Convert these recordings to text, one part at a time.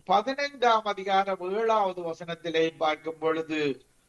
பதினைந்தாம் அதிகாரம் ஏழாவது வசனத்திலே பார்க்கும் பொழுது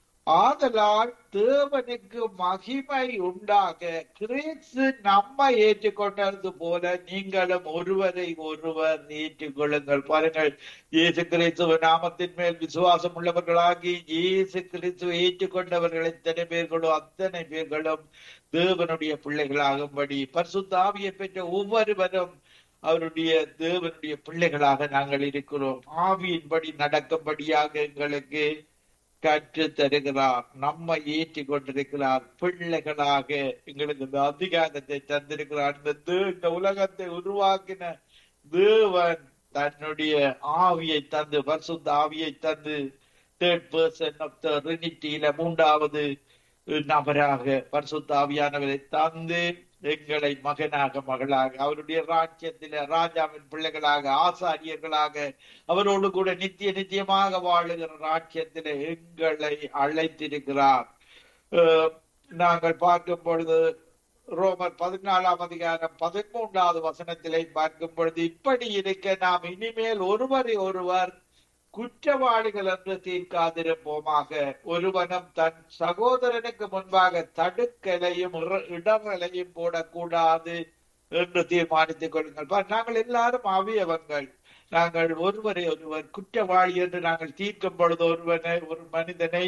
ஆதலால் தேவனுக்கு மகிமை உண்டாக கிறிஸ்து நம்மை ஏற்றுக்கொண்டது போல நீங்களும் ஒருவரை ஒருவர் ஏற்றுக்கொள்ளுங்கள் பாருங்கள் இயேசு கிறிஸ்துவ நாமத்தின் மேல் விசுவாசம் உள்ளவர்களாகி இயேசு கிறிஸ்துவை ஏற்றுக்கொண்டவர்கள் எத்தனை பேர்களோ அத்தனை பேர்களும் தேவனுடைய பிள்ளைகளாகும்படி பரிசுத்தாவியை பெற்ற ஒவ்வொருவரும் அவருடைய தேவனுடைய பிள்ளைகளாக நாங்கள் இருக்கிறோம் ஆவியின்படி நடக்கும்படியாக எங்களுக்கு கற்று தருகிறார் நம்மை ஏற்றி கொண்டிருக்கிறார் பிள்ளைகளாக எங்களுக்கு இந்த அதிகாரத்தை தந்திருக்கிறார் இந்த தே- இந்த உலகத்தை உருவாக்கின தேவன் தன்னுடைய ஆவியை தந்து பரிசுத்த ஆவியை தந்து தேர்ட் பர்சன் ஆஃப் த ரினிட்டியில மூன்றாவது நபராக பரிசுத்த ஆவியானவரை தந்து எங்களை மகனாக மகளாக அவருடைய ராஜ்யத்தில ராஜாவின் பிள்ளைகளாக ஆசாரியர்களாக அவரோடு கூட நித்திய நித்தியமாக வாழுகிற ராஜ்யத்தில எங்களை அழைத்திருக்கிறார் அஹ், நாங்கள் பார்க்கும் பொழுது ரோமர் பதினாலாம் அதிகாரம் பதிமூன்றாவது வசனத்திலே பார்க்கும் பொழுது இப்படி இருக்க நாம் இனிமேல் ஒருவரை ஒருவர் குற்றவாளிகள் என்று தீர்க்காதிருப்போமாக ஒருவனும் தன் சகோதரனுக்கு முன்பாக தடுக்கலையும் இற- இடரலையும் போடக்கூடாது என்று தீர்மானித்துக் கொள்ளுங்கள் பார், நாங்கள் எல்லாரும் அவியவங்கள் நாங்கள் ஒருவரை ஒருவர் குற்றவாளி என்று நாங்கள் தீர்க்கும் பொழுது ஒருவனை ஒரு மனிதனை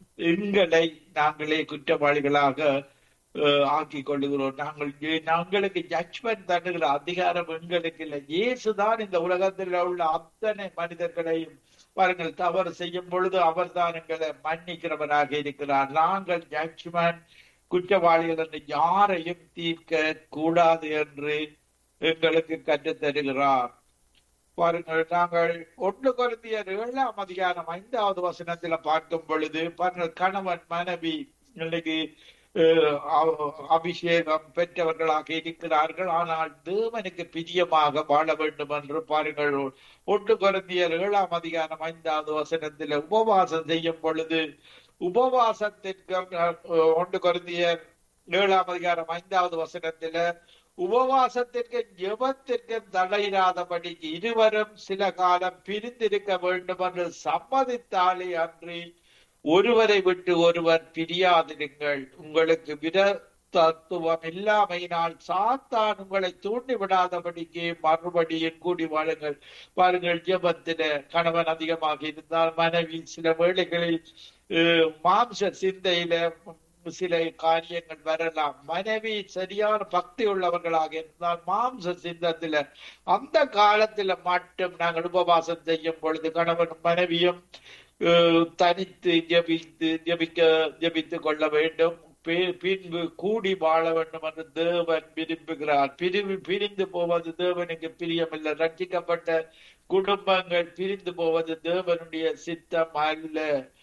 எங்களை நாங்களே குற்றவாளிகளாக அஹ், ஆக்கிக் கொள்ளுகிறோம் நாங்கள் ஏ- நாங்களுக்கு ஜட்ஜ்மெண்ட் தண்டுகிற அதிகாரம் எங்களுக்கு இல்லை இயேசுதான் இந்த உலகத்தில் உள்ள அத்தனை மனிதர்களையும் பாருங்கள் தவறு செய்யும் பொழுது அவர்தான் எங்களை மன்னிக்கிறவராக இருக்கிறார் நாங்கள் ஜட்ஜ்மெண்ட் குற்றவாளிகள் என்று யாரையும் தீர்க்க கூடாது என்று எங்களுக்கு கற்றுத் தருகிறார் பாருங்கள் நாங்கள் ஒன்று குருந்தியர் ஏழாம் அதிகாரம் ஐந்தாவது வசனத்துல பார்க்கும் பொழுது பாருங்கள் கணவன் மனைவி இன்னைக்கு அஹ், அ- அபிஷேகம் பெற்றவர்களாக இருக்கிறார்கள் ஆனால் தேவனுக்கு பிரியமாக வாழ வேண்டும் என்று பாருங்கள் ஒன்று குருந்தியர் ஏழாம் அதிகாரம் ஐந்தாவது வசனத்தில் உபவாசம் செய்யும் பொழுது உபவாசத்திற்கும் அஹ், ஒன்று குருந்தியர் ஏழாம் அதிகாரம் ஐந்தாவது வசனத்தில உபவாசத்திற்கும் ஜெபத்திற்கும் தடையிடாதபடிக்கு இருவரும் சில காலம் பிரிந்திருக்க வேண்டும் என்று சம்மதித்தாலே அன்றி ஒருவரை விட்டு ஒருவர் பிரியாதிருங்கள் உங்களுக்கு விரதத்துவம் இல்லாமையினால் சாத்தான் உங்களை தூண்டி விடாதபடிக்கு மறுபடியும் கூடி வாழுங்கள் பாருங்கள் ஜெபத்தில கணவன் அதிகமாக இருந்தால் மனைவி சில வேளைகளில் அஹ், மாம்ச சிந்தையில சில காரியங்கள் வரலாம் மனைவி சரியான பக்தி உள்ளவர்களாக இருந்தால் மாம்ச சிந்தத்துல அந்த காலத்துல மட்டும் நாங்கள் உபவாசம் செய்யும் பொழுது கணவன் மனைவியும் அஹ், தனித்து ஜெபித்து ஜெபிக்க ஜெபித்துக் கொள்ள வேண்டும் பி- பின்பு கூடி வாழ வேண்டும் என்று தேவன் விரும்புகிறார் பிரிவு பிரிந்து போவது தேவனுக்கு பிரியமில்லை ரட்சிக்கப்பட்ட குடும்பங்கள் பிரிந்து போவது தேவனுடைய சித்தம் அல்ல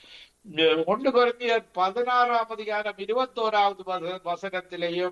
அஹ் ஒன்று குறைந்தியர் பதினாறாம் அதிகாரம் இருபத்தோராவது வச- வசனத்திலேயும்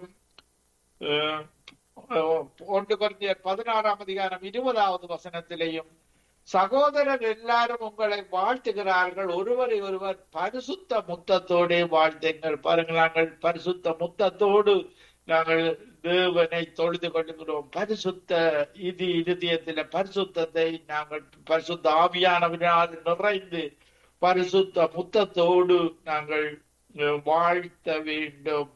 அஹ், அஹ், ஒன்று குறைந்தியர் பதினாறாம் அதிகாரம் இருபதாவது வசனத்திலேயும் சகோதரர் எல்லாரும் உங்களை வாழ்த்துகிறார்கள் ஒருவரை ஒருவர் பரிசுத்த முத்தத்தோடே வாழ்த்துங்கள் பாருங்கள் நாங்கள் பரிசுத்த முத்தத்தோடு நாங்கள் தேவனை தொழுது கொள்கிறோம் பரிசுத்த இது இருதயத்தில பரிசுத்தத்தை நாங்கள் பரிசுத்த ஆவியானவனால் நிறைந்து பரிசுத்த முத்தத்தோடு நாங்கள் அஹ், வாழ்த்த வேண்டும்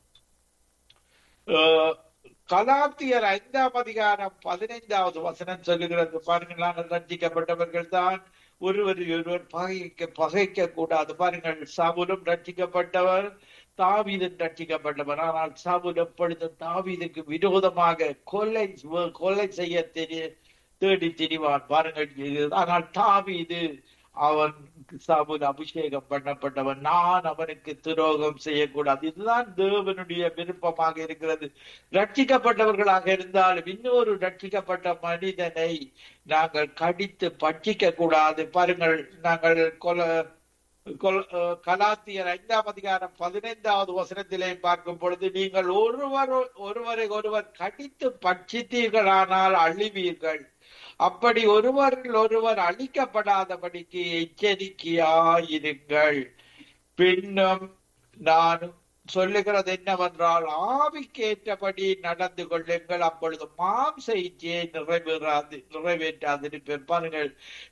அஹ், கலாத்தியர் ஐந்தாம் அதிகாரம் பதினைந்தாவது வசனம் சொல்லுகிறது பாருங்கள் நாங்கள் ரட்சிக்கப்பட்டவர்கள் தான் ஒருவர் ஒருவர் பகைக்க பகைக்க கூடாது பாருங்கள் சவுலும் ரட்சிக்கப்பட்டவர் தாவீதன் ரட்சிக்கப்பட்டவர் ஆனால் சவுல் எப்பொழுதும் தாவீதுக்கு விரோதமாக கொலை கொலை செய்ய தெரிய தேடி திரிவான் பாருங்கள் இது- ஆனால் தாவீது அவன் சவுல் அபிஷேகம் பண்ணப்பட்டவன் நான் அவனுக்கு துரோகம் செய்யக்கூடாது இதுதான் தேவனுடைய விருப்பமாக இருக்கிறது ரட்சிக்கப்பட்டவர்களாக இருந்தாலும் இன்னொரு ரட்சிக்கப்பட்ட மனிதனை நாங்கள் கடித்து பட்சிக்க கூடாது பாருங்கள் நாங்கள் கொல கொல்- அஹ் கலாத்தியர் ஐந்தாம் அதிகாரம் பதினைந்தாவது வசனத்திலே பார்க்கும் பொழுது நீங்கள் ஒருவர் ஒருவரை ஒருவர் கடித்து பட்சித்தீர்களானால் அழிவீர்கள் அப்படி ஒருவரில் ஒருவர் அழிக்கப்படாதபடிக்கு எச்சரிக்கையாயிருங்கள் பின்னும் நான் சொல்லுகிறது என்னவென்றால் ஆவிக்கேற்றபடி நடந்து கொள்ளுங்கள் அப்பொழுது மாம்ச இச்சையை நிறைவேறாது நிறைவேற்றாதிருப்பேன் பாருங்கள்